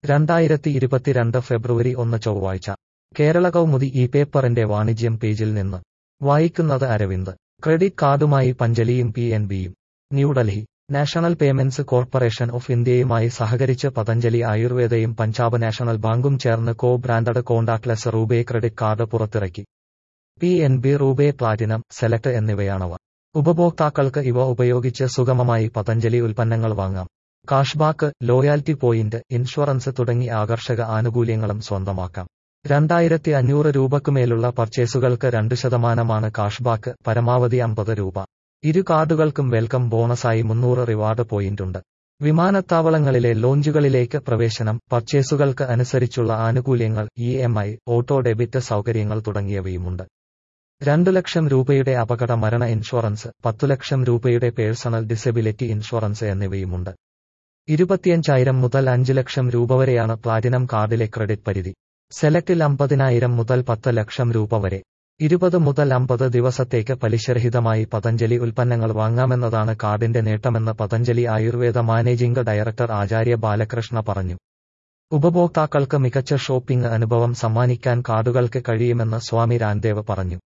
രണ്ടായിരത്തി ഇരുപത്തിരണ്ട് ഫെബ്രുവരി ഒന്ന് ചൊവ്വാഴ്ച കേരള കൗമുദി ഈ പേപ്പറിന്റെ വാണിജ്യം പേജിൽ നിന്ന് വായിക്കുന്നത് അരവിന്ദ് ക്രെഡിറ്റ് കാർഡുമായി പഞ്ചലിയും പി എൻ ബിയും New Delhi national payments corporation of ഇന്ത്യയുമായി സഹകരിച്ച് പതഞ്ജലി ആയുർവേദയും പഞ്ചാബ് നാഷണൽ ബാങ്കും ചേർന്ന് co branded contactless RuPay credit card പുറത്തിറക്കി P N B RuPay platinum select എന്നിവയാണവ ഉപഭോക്താക്കൾക്ക് ഇവ ഉപയോഗിച്ച് സുഗമമായി പതഞ്ജലി ഉൽപ്പന്നങ്ങൾ വാങ്ങാം കാഷ്ബാക്ക് ലോയാൽറ്റി പോയിന്റ് ഇൻഷുറൻസ് തുടങ്ങി ആകർഷക ആനുകൂല്യങ്ങളും സ്വന്തമാക്കാം രണ്ടായിരത്തി അഞ്ഞൂറ് രൂപക്കുമേലുള്ള പർച്ചേസുകൾക്ക് രണ്ട് ശതമാനമാണ് കാഷ്ബാക്ക് പരമാവധി അമ്പത് രൂപ ഇരു കാർഡുകൾക്കും വെൽക്കം ബോണസായി മുന്നൂറ് റിവാർഡ് പോയിന്റുണ്ട് വിമാനത്താവളങ്ങളിലെ ലോഞ്ചുകളിലേക്ക് പ്രവേശനം പർച്ചേസുകൾക്ക് അനുസരിച്ചുള്ള ആനുകൂല്യങ്ങൾ E M I auto debit സൗകര്യങ്ങൾ തുടങ്ങിയവയുമുണ്ട് രണ്ടു ലക്ഷം രൂപയുടെ അപകട മരണ ഇൻഷുറൻസ് പത്തു ലക്ഷം രൂപയുടെ പേഴ്സണൽ ഡിസബിലിറ്റി ഇൻഷുറൻസ് എന്നിവയുമുണ്ട് ഇരുപത്തിയഞ്ചായിരം മുതൽ അഞ്ച് ലക്ഷം രൂപ വരെയാണ് പ്ലാറ്റിനം കാർഡിലെ ക്രെഡിറ്റ് പരിധി സെലക്ടിൽ അമ്പതിനായിരം മുതൽ പത്ത് ലക്ഷം രൂപ വരെ ഇരുപത് മുതൽ അമ്പത് ദിവസത്തേക്ക് പലിശരഹിതമായി പതഞ്ജലി ഉൽപ്പന്നങ്ങൾ വാങ്ങാമെന്നതാണ് കാർഡിന്റെ നേട്ടമെന്ന് പതഞ്ജലി ആയുർവേദ മാനേജിംഗ് ഡയറക്ടർ ആചാര്യ ബാലകൃഷ്ണ പറഞ്ഞു ഉപഭോക്താക്കൾക്ക് മികച്ച ഷോപ്പിംഗ് അനുഭവം സമ്മാനിക്കാൻ കാർഡുകൾക്ക് കഴിയുമെന്ന് സ്വാമി രാംദേവ് പറഞ്ഞു